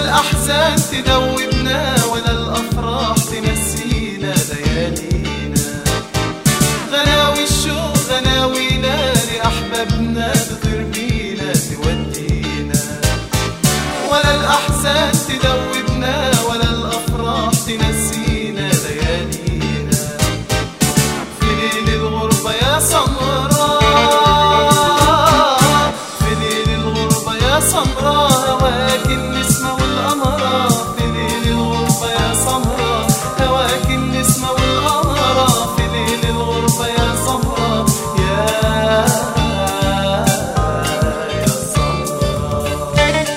الأحزان تدوبنا ولا الأفراح تنسينا ليالينا غناوي الشوق غناوينا لأحبابنا تطير بينا تودينا ولا الأحزان تدوبنا ولا الأفراح تنسينا ليالينا في ليل الغربة يا سمراء في ليل الغربة يا سمراء هواك النسمة والقمرة في ليل الغربة يا سمراء هواك النسمة والقمرة في ليل الغربة يا سمراء يا يا سمراء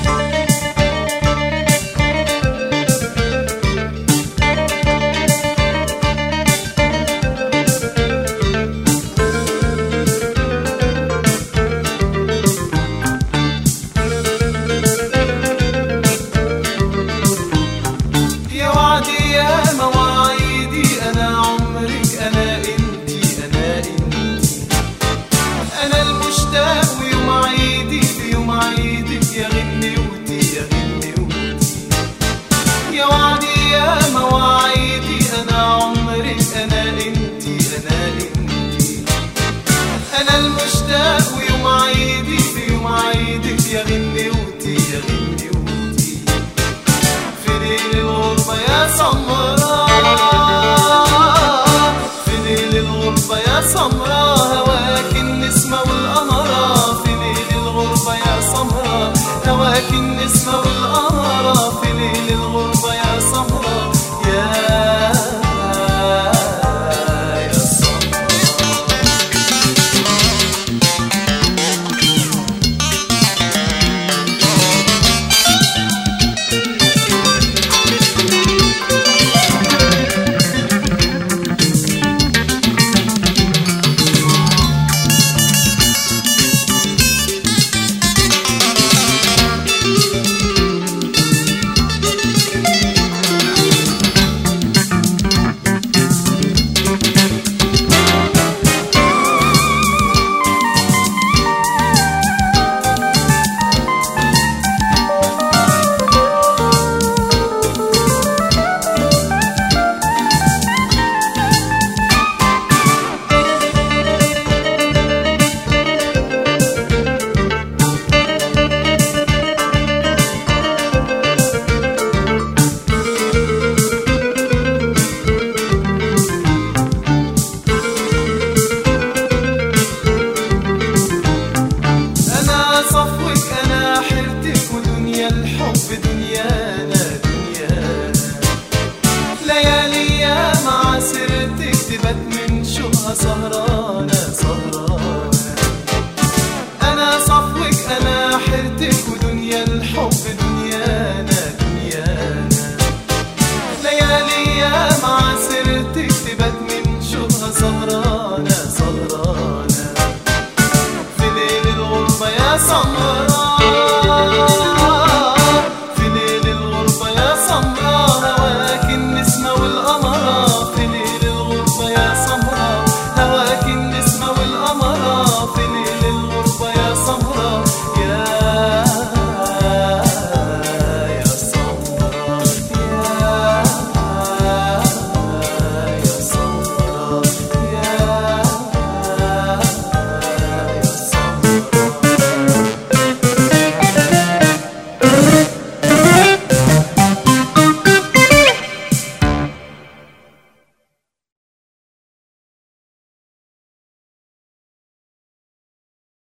يا وعدي يا مواعيدي انا عمرك انا انتي انا انتي انا المشتاق ويوم عيدي في يوم عيدك يا غنوتي يا غنوتي يا وعدي يا مواعيدي انا عمرك انا انتي انا انتي انا المشتاق ويوم عيدي في يوم عيدك يا غنوتي يا غنوتي في ليل الغربة يا سمراء في ليل الغربة يا سمراء هواك النسمة والقمرة في ليل الغربة يا سمراء هواك النسمة والقمرة في ليل الغربة يا سمراء يا يا سمراء أنا صفوك أنا حيرتك ودنيا الحب دنيانا دنيانا ليالي يا مع سيرتك تبات من شوقها سهرانة سهرانة أنا صفوك أنا حيرتك ودنيا الحب دنيانا دنيانا ليالي يا مع سيرتك تبات من شوقها سهرانة سهرانة في ليل الغربة يا سمراء